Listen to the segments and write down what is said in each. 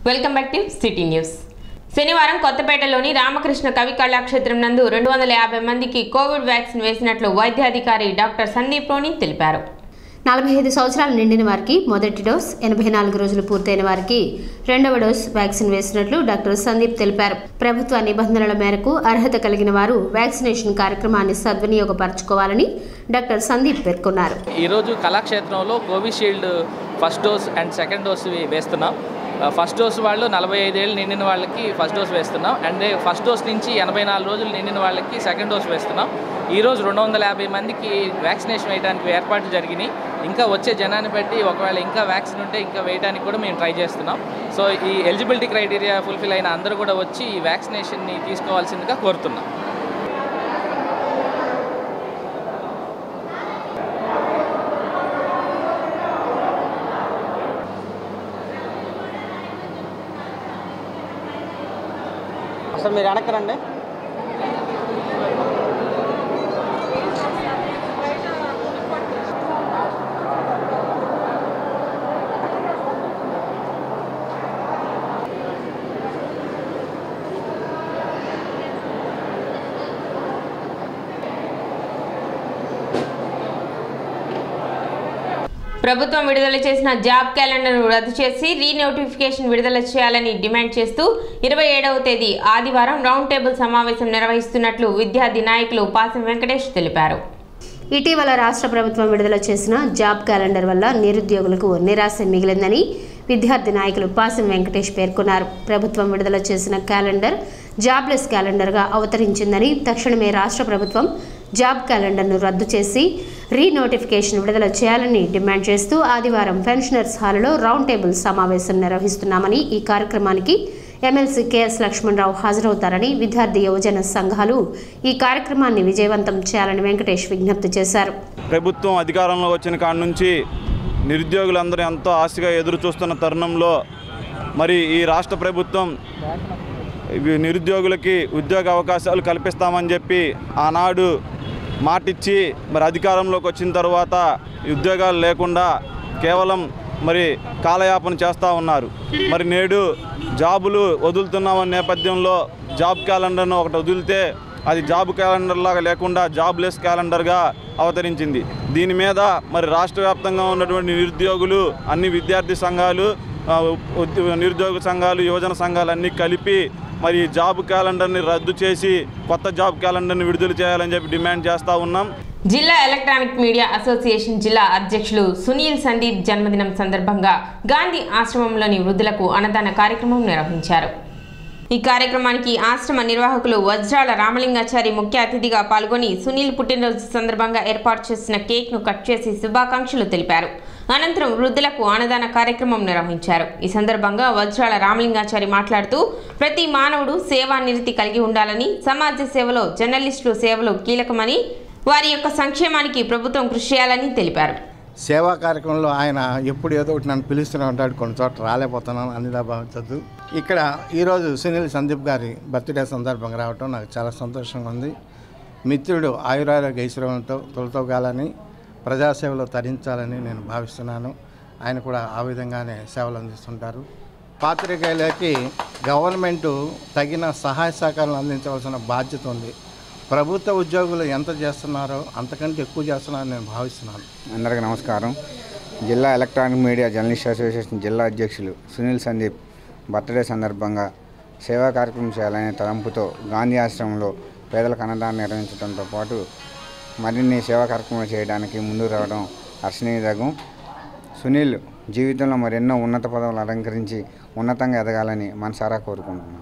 welcome back to city news శనివారం కొత్తపేటలోని రామకృష్ణ కవి కళాక్షేత్రం నందు రెండు వందల యాభై మందికి కోవిడ్ వ్యాక్సిన్ వేసినట్లు వైద్యాధికారి డాక్టర్ సందీప్ రోని తెలిపారు నలభై ఐదు సంవత్సరాలు నిండిన వారికి మొదటి డోస్ ఎనభై నాలుగు రోజులు పూర్తయిన వారికి రెండవ డోస్ వ్యాక్సిన్ వేసినట్లు డాక్టర్ సందీప్ తెలిపారు ప్రభుత్వ నిబంధనల మేరకు అర్హత కలిగిన వారు వ్యాక్సినేషన్ కార్యక్రమాన్ని సద్వినియోగపరచుకోవాలని డాక్టర్ సందీప్ పేర్కొన్నారు ఈరోజు కళాక్షేత్రంలో Covishield first dose and second dose వేస్తున్నాం ఆ, ఫస్ట్ డోస్ వాళ్ళు నలభై ఐదేళ్ళు నిండిన వాళ్ళకి ఫస్ట్ డోస్ వేస్తున్నాం అండ్ ఫస్ట్ డోస్ నుంచి ఎనభై నాలుగు రోజులు నిండిన వాళ్ళకి సెకండ్ డోస్ వేస్తున్నాం ఈరోజు రెండు వందల యాభై మందికి వ్యాక్సినేషన్ వేయడానికి ఏర్పాట్లు జరిగినాయి ఇంకా వచ్చే జనాన్ని బట్టి ఒకవేళ ఇంకా వ్యాక్సిన్ ఉంటే ఇంకా వేయడానికి కూడా మేము ట్రై చేస్తున్నాం సో ఈ ఎలిజిబిలిటీ క్రైటీరియా ఫుల్ఫిల్ అయిన అందరూ కూడా వచ్చి ఈ వ్యాక్సినేషన్ని తీసుకోవాల్సిందిగా కోరుతున్నాం అసలు మీరు వెనక్కి రండి ప్రభుత్వం విడుదల చేసిన జాబ్ క్యాలెండర్ను రద్దు చేసి రీనోటిఫికేషన్ విడుదల చేయాలని డిమాండ్ చేస్తూ ఇరవై ఏడవ తేదీ ఆదివారం రౌండ్ టేబుల్ సమావేశం నిర్వహిస్తున్నట్లు విద్యార్థి నాయకులు పాసం వెంకటేష్ తెలిపారు ఇటీవల రాష్ట్ర ప్రభుత్వం విడుదల చేసిన జాబ్ క్యాలెండర్ వల్ల నిరుద్యోగులకు నిరాశ మిగిలిందని విద్యార్థి నాయకులు పాసం వెంకటేష్ పేర్కొన్నారు ప్రభుత్వం విడుదల చేసిన క్యాలెండర్ జాబ్లెస్ క్యాలెండర్గా అవతరించిందని తక్షణమే రాష్ట్ర ప్రభుత్వం జాబ్ క్యాలెండర్ను రద్దు చేసి రీనోటిఫికేషన్ విడుదల చేయాలని డిమాండ్ చేస్తూ ఆదివారం పెన్షనర్స్ హాల్లో రౌండ్ టేబుల్ సమావేశం నిర్వహిస్తున్నామని ఈ కార్యక్రమానికి ఎమ్మెల్సీ కెఎస్ లక్ష్మణరావు హాజరవుతారని విద్యార్థి యువజన సంఘాలు ఈ కార్యక్రమాన్ని విజయవంతం చేయాలని వెంకటేష్ విజ్ఞప్తి చేశారు ప్రభుత్వం అధికారంలో వచ్చిన కాడ నుంచి నిరుద్యోగులందరూ ఎంతో ఆశగా ఎదురు చూస్తున్న తరుణంలో మరి ఈ రాష్ట్ర ప్రభుత్వం ఇవి నిరుద్యోగులకి ఉద్యోగ అవకాశాలు కల్పిస్తామని చెప్పి ఆనాడు మాటిచ్చి మరి అధికారంలోకి వచ్చిన తర్వాత ఈ ఉద్యోగాలు లేకుండా కేవలం మరి కాలయాపన చేస్తూ ఉన్నారు మరి నేడు జాబులు వదులుతున్నామన్న నేపథ్యంలో జాబ్ క్యాలెండర్ను ఒకటి వదిలితే అది జాబ్ క్యాలెండర్ లాగా లేకుండా జాబ్లెస్ క్యాలెండర్గా అవతరించింది దీని మీద మరి రాష్ట్ర వ్యాప్తంగా ఉన్నటువంటి నిరుద్యోగులు అన్ని విద్యార్థి సంఘాలు ఆ, ఉద్య- నిరుద్యోగ సంఘాలు యువజన సంఘాలు అన్నీ కలిపి మరి ఈ జాబ్ క్యాలెండర్ని రద్దు చేసి కొత్త జాబ్ క్యాలెండర్ని విడుదల చేయాలని చెప్పి డిమాండ్ చేస్తూ ఉన్నాం జిల్లా ఎలక్ట్రానిక్ మీడియా అసోసియేషన్ జిల్లా అధ్యక్షులు సునీల్ సందీప్ జన్మదినం సందర్భంగా గాంధీ ఆశ్రమంలోని వృద్ధులకు అన్నదాన కార్యక్రమం నిర్వహించారు ఈ కార్యక్రమానికి ఆశ్రమ నిర్వాహకులు వజ్రాల రామలింగాచారి ముఖ్య అతిథిగా పాల్గొని సునీల్ పుట్టినరోజు సందర్భంగా ఏర్పాటు చేసిన కేక్ను కట్ చేసి శుభాకాంక్షలు తెలిపారు అనంతరం వృద్ధులకు అన్నదాన కార్యక్రమం నిర్వహించారు ఈ సందర్భంగా వజ్రాల రామలింగాచారి మాట్లాడుతూ ప్రతి మానవుడు సేవా నిరతి కలిగి ఉండాలని సమాజ సేవలో జర్నలిస్టులు సేవలు కీలకమని వారి యొక్క సంక్షేమానికి ప్రభుత్వం కృషి చేయాలని తెలిపారు సేవా కార్యక్రమంలో ఆయన ఎప్పుడు ఏదో ఒకటి నన్ను పిలుస్తూనే ఉంటాడు కొన్ని చోట్ల రాలేకపోతున్నాను అన్నిలా భావించద్దు ఇక్కడ ఈరోజు సునీల్ సందీప్ గారి బర్త్డే సందర్భంగా రావటం నాకు చాలా సంతోషంగా ఉంది మిత్రుడు ఆయురారోగ్య ఐశ్వర్యంతో తొలతోగాలని ప్రజాసేవలో తరించాలని నేను భావిస్తున్నాను ఆయన కూడా ఆ విధంగానే సేవలు అందిస్తుంటారు పాత్రికేయులకి గవర్నమెంట్ తగిన సహాయ సహకారాలు అందించవలసిన బాధ్యత ఉంది ప్రభుత్వ ఉద్యోగులు ఎంత చేస్తున్నారో అంతకంటే ఎక్కువ చేస్తున్నారని నేను భావిస్తున్నాను అందరికీ నమస్కారం జిల్లా ఎలక్ట్రానిక్ మీడియా జర్నలిస్ట్ అసోసియేషన్ జిల్లా అధ్యక్షులు సునీల్ సందీప్ బర్త్డే సందర్భంగా సేవా కార్యక్రమం చేయాలనే తలంపుతో గాంధీ ఆశ్రమంలో పేదలకు అన్నదానం నిర్వహించడంతో పాటు మరిన్ని సేవా కార్యక్రమాలు చేయడానికి ముందుకు రావడం హర్షణీయదగం సునీల్ జీవితంలో మరెన్నో ఉన్నత పదవులు అలంకరించి ఉన్నతంగా ఎదగాలని మనసారా కోరుకుంటున్నాను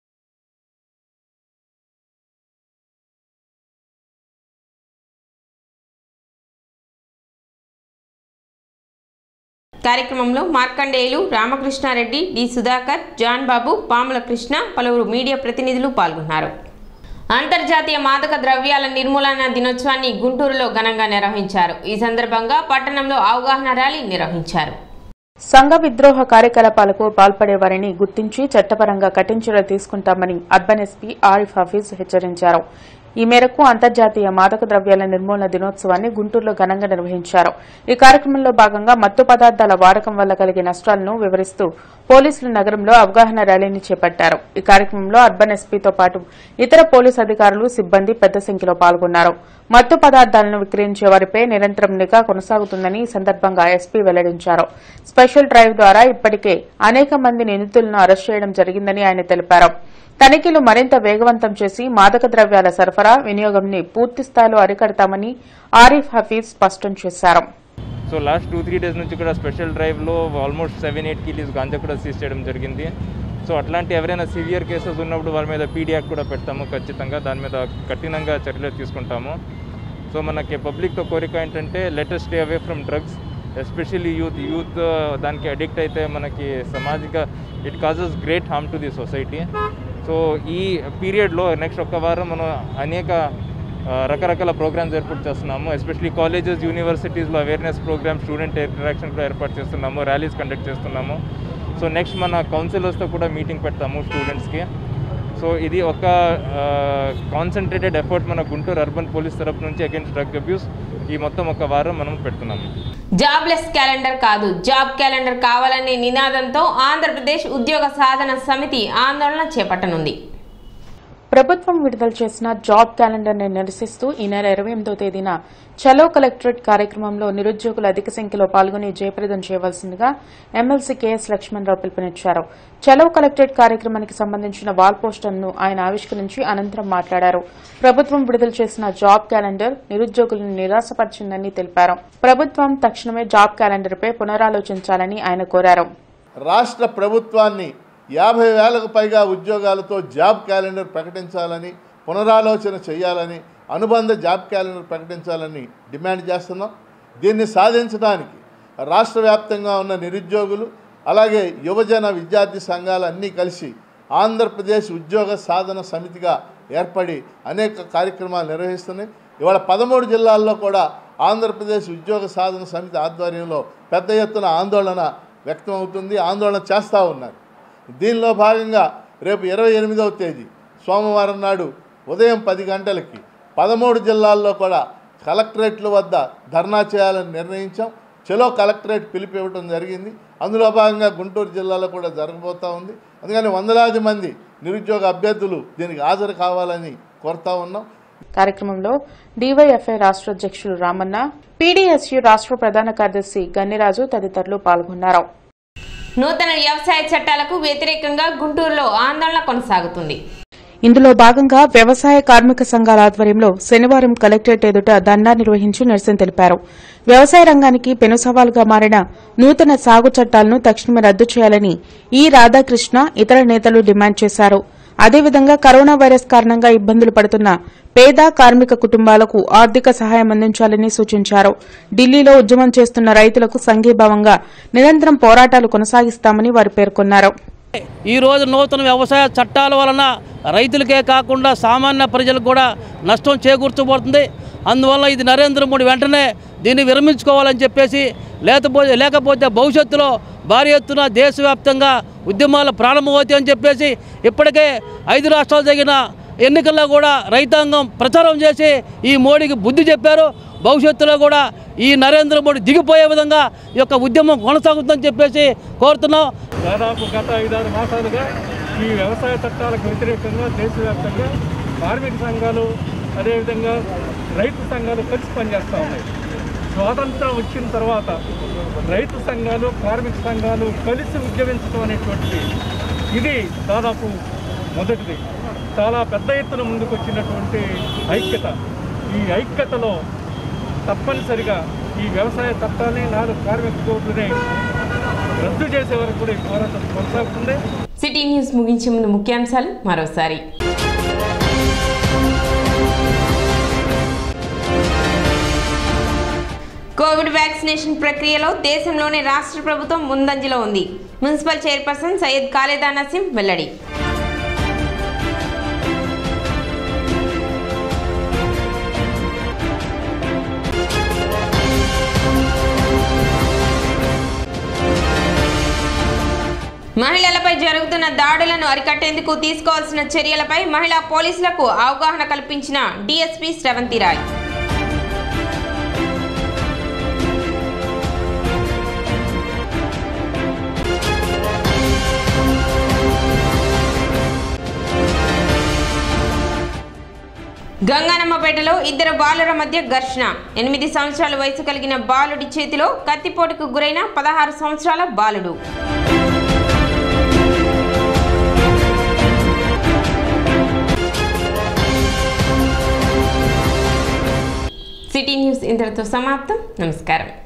కార్యక్రమంలో మార్కండేయులు రామకృష్ణారెడ్డి డి సుధాకర్ జాన్ బాబు పాముల కృష్ణ పలువురు మీడియా ప్రతినిధులు పాల్గొన్నారు అంతర్జాతీయ మాదక ద్రవ్యాల నిర్మూలన దినోత్సవాన్ని గుంటూరులో ఘనంగా నిర్వహించారు ఈ సందర్భంగా పట్టణంలో అవగాహన ర్యాలీ నిర్వహించారు సంఘ విద్రోహ కార్యకలాపాలకు పాల్పడే వారిని గుర్తించి చట్టపరంగా కఠిన చర్యలు తీసుకుంటామని అర్బన్ ఎస్పీ ఆరిఫ్ హఫీజ్ హెచ్చరించారు ఈ మేరకు అంతర్జాతీయ మాదక ద్రవ్యాల నిర్మూలన దినోత్సవాన్ని గుంటూరులో ఘనంగా నిర్వహించారు ఈ కార్యక్రమంలో భాగంగా మత్తు పదార్థాల వాడకం వల్ల కలిగే నష్టాలను వివరిస్తూ పోలీసులు నగరంలో అవగాహన ర్యాలీని చేపట్టారు ఈ కార్యక్రమంలో అర్బన్ ఎస్పీతో పాటు ఇతర పోలీసు అధికారులు సిబ్బంది పెద్ద సంఖ్యలో పాల్గొన్నారు మత్తు పదార్థాలను విక్రయించే వారిపై నిరంతరం నిఘా కొనసాగుతుందని ఈ సందర్భంగా ఎస్పీ వెల్లడించారు స్పెషల్ డ్రైవ్ ద్వారా ఇప్పటికే అనేక మంది నిందితులను అరెస్ట్ చేయడం జరిగిందని ఆయన తెలిపారు తనిఖీలు మరింత వేగవంతం చేసి మాదక ద్రవ్యాల సరఫరా వినియోగంని పూర్తి స్థాయిలో అరికడతామని ఆరిఫ్ హఫీజ్ స్పష్టం చేశారు so last two three days నుంచి కూడా స్పెషల్ డ్రైవ్లో almost seven eight kilos ganja కూడా సీజ్ చేయడం జరిగింది సో అట్లాంటి ఎవరైనా సివియర్ కేసెస్ ఉన్నప్పుడు వారి మీద పీడియాక్ కూడా పెడతాము ఖచ్చితంగా దాని మీద కఠినంగా చర్యలు తీసుకుంటాము సో మనకి పబ్లిక్తో కోరిక ఏంటంటే latest stay away from drugs especially youth youth దానికి అడిక్ట్ అయితే మనకి సామాజిక it causes great harm to the society so ఈ పీరియడ్లో నెక్స్ట్ ఒక్క వారం మనం అనేక ఆ, రకరకాల ప్రోగ్రామ్స్ ఏర్పాటు చేస్తున్నాము ఎస్పెషలీ కాలేజెస్ యూనివర్సిటీస్లో అవేర్నెస్ ప్రోగ్రామ్ స్టూడెంట్ ఇంటరాక్షన్ కూడా ఏర్పాటు చేస్తున్నాము ర్యాలీస్ కండక్ట్ చేస్తున్నాము సో నెక్స్ట్ మన కౌన్సిలర్స్తో కూడా మీటింగ్ పెడతాము స్టూడెంట్స్కి సో ఇది ఒక కాన్సన్ట్రేటెడ్ ఎఫర్ట్ మన గుంటూరు అర్బన్ పోలీస్ తరపు నుంచి అగేన్స్ట్ డ్రగ్ అబ్యూస్ ఈ మొత్తం ఒక వారం మనం పెడుతున్నాము జాబ్లెస్ క్యాలెండర్ కాదు జాబ్ క్యాలెండర్ కావాలనే నినాదంతో ఆంధ్రప్రదేశ్ ఉద్యోగ సాధన సమితి ఆందోళన చేపట్టనుంది ప్రభుత్వం విడుదల చేసిన జాబ్ క్యాలెండర్ ని నిరసిస్తూ ఈ నెల ఇరవై ఎనిమిదో తేదీన చలో కలెక్టరేట్ కార్యక్రమంలో నిరుద్యోగులు అధిక సంఖ్యలో పాల్గొని జయప్రదం చేయవలసిందిగా ఎమ్మెల్సీ కెఎస్ లక్ష్మణరావు పిలుపునిచ్చారు చలో కలెక్టరేట్ కార్యక్రమానికి సంబంధించిన వాల్ పోస్టర్ను ఆయన ఆవిష్కరించి అనంతరం మాట్లాడారు ప్రభుత్వం విడుదల చేసిన జాబ్ క్యాలెండర్ నిరుద్యోగులను నిరాశపరిచిందని తెలిపారు ప్రభుత్వం తక్షణమే జాబ్ క్యాలెండర్పై పునరాలోచించాలని ఆయన కోరారు రాష్ట్ర ప్రభుత్వాన్ని యాభై వేలకు పైగా ఉద్యోగాలతో జాబ్ క్యాలెండర్ ప్రకటించాలని పునరాలోచన చేయాలని అనుబంధ జాబ్ క్యాలెండర్ ప్రకటించాలని డిమాండ్ చేస్తున్నాం దీన్ని సాధించడానికి రాష్ట్ర వ్యాప్తంగా ఉన్న నిరుద్యోగులు అలాగే యువజన విద్యార్థి సంఘాలు అన్నీ కలిసి ఆంధ్రప్రదేశ్ ఉద్యోగ సాధన సమితిగా ఏర్పడి అనేక కార్యక్రమాలు నిర్వహిస్తున్నాయి ఇవాళ పదమూడు జిల్లాల్లో కూడా ఆంధ్రప్రదేశ్ ఉద్యోగ సాధన సమితి ఆధ్వర్యంలో పెద్ద ఎత్తున ఆందోళన వ్యక్తమవుతుంది ఆందోళన చేస్తూ ఉన్నారు దీనిలో భాగంగా రేపు ఇరవై ఎనిమిదవ తేదీ సోమవారం నాడు ఉదయం పది గంటలకి పదమూడు జిల్లాల్లో కూడా కలెక్టరేట్ల వద్ద ధర్నా చేయాలని నిర్ణయించాం చలో కలెక్టరేట్ పిలుపు ఇవ్వడం జరిగింది అందులో భాగంగా గుంటూరు జిల్లాలో కూడా జరగబోతూ ఉంది అందుకని వందలాది మంది నిరుద్యోగ అభ్యర్థులు దీనికి హాజరు కావాలని కోరుతా ఉన్నాం కార్యక్రమంలో డీవైఎఫ్ఐ రాష్ట్ర అధ్యక్షులు రామన్న పీడీఎస్యు రాష్ట్ర ప్రధాన కార్యదర్శి గన్నిరాజు తదితరులు పాల్గొన్నారు నూతన వ్యవసాయ చట్టాలకు వ్యతిరేకంగా గుంటూరులో ఆందోళన కొనసాగుతుంది ఇందులో భాగంగా వ్యవసాయ కార్మిక సంఘాల ఆధ్వర్యంలో శనివారం కలెక్టరేట్ ఎదుట ధర్నా నిర్వహించి నిరసన తెలిపారు వ్యవసాయ రంగానికి పెను సవాలుగా మారిన నూతన సాగు చట్టాలను తక్షణమే రద్దు చేయాలని ఈ రాధాకృష్ణ ఇతర నేతలు డిమాండ్ చేశారు అదేవిధంగా కరోనా వైరస్ కారణంగా ఇబ్బందులు పడుతున్న పేద కార్మిక కుటుంబాలకు ఆర్థిక సహాయం అందించాలని సూచించారు ఢిల్లీలో ఉద్యమం చేస్తున్న రైతులకు సంఘీభావంగా నిరంతరం పోరాటాలు కొనసాగిస్తామని వారు పేర్కొన్నారు ఈ రోజు నూతన వ్యవసాయ చట్టాల వలన రైతులకే కాకుండా సామాన్య ప్రజలకు కూడా నష్టం చేకూర్చబడుతుంది అందువల్ల ఇది నరేంద్ర మోడీ వెంటనే దీన్ని విరమించుకోవాలని చెప్పేసి లేకపోతే లేకపోతే భవిష్యత్తులో భారీ ఎత్తున దేశవ్యాప్తంగా ఉద్యమాలు ప్రారంభమవుతాయి అని చెప్పేసి ఇప్పటికే ఐదు రాష్ట్రాలు జరిగిన ఎన్నికల్లో కూడా రైతాంగం ప్రచారం చేసి ఈ మోడీకి బుద్ధి చెప్పారు భవిష్యత్తులో కూడా ఈ నరేంద్ర మోడీ దిగిపోయే విధంగా ఈ యొక్క ఉద్యమం కొనసాగుతుందని చెప్పేసి కోరుతున్నాం దాదాపు గత ఐదారు మాసాలుగా ఈ వ్యవసాయ చట్టాలకు వ్యతిరేకంగా దేశవ్యాప్తంగా కార్మిక సంఘాలు అదేవిధంగా రైతు సంఘాలు కలిసి పనిచేస్తూ ఉన్నాయి స్వాతంత్రం వచ్చిన తర్వాత రైతు సంఘాలు కార్మిక సంఘాలు కలిసి ఉద్యమించడం అనేటువంటిది ఇది దాదాపు మొదటిది చాలా పెద్ద ఎత్తున ముందుకు వచ్చినటువంటి ఐక్యత ఈ ఐక్యతలో తప్పనిసరిగా ఈ వ్యవసాయ చట్టాన్ని నాలుగు కార్మిక కోడ్లని రద్దు చేసే వరకు కూడా ఈ పోరాటం కొనసాగుతుంది సిటీ న్యూస్ ముగించే ముందు ముఖ్యాంశాలు మరోసారి కోవిడ్ వ్యాక్సినేషన్ ప్రక్రియలో దేశంలోనే రాష్ట్ర ప్రభుత్వం ముందంజలో ఉంది మున్సిపల్ చైర్పర్సన్ సయ్యద్ ఖాలేదా నసీం వెల్లడి మహిళలపై జరుగుతున్న దాడులను అరికట్టేందుకు తీసుకోవాల్సిన చర్యలపై మహిళా పోలీసులకు అవగాహన కల్పించిన డీఎస్పీ శ్రవంతి రాయ్ గంగానమ్మపేటలో ఇద్దరు బాలుర మధ్య ఘర్షణ ఎనిమిది సంవత్సరాల వయసు కలిగిన బాలుడి చేతిలో కత్తిపోటుకు గురైన పదహారు సంవత్సరాల బాలుడు సిటీ న్యూస్ ఇంతటితో సమాప్తం నమస్కారం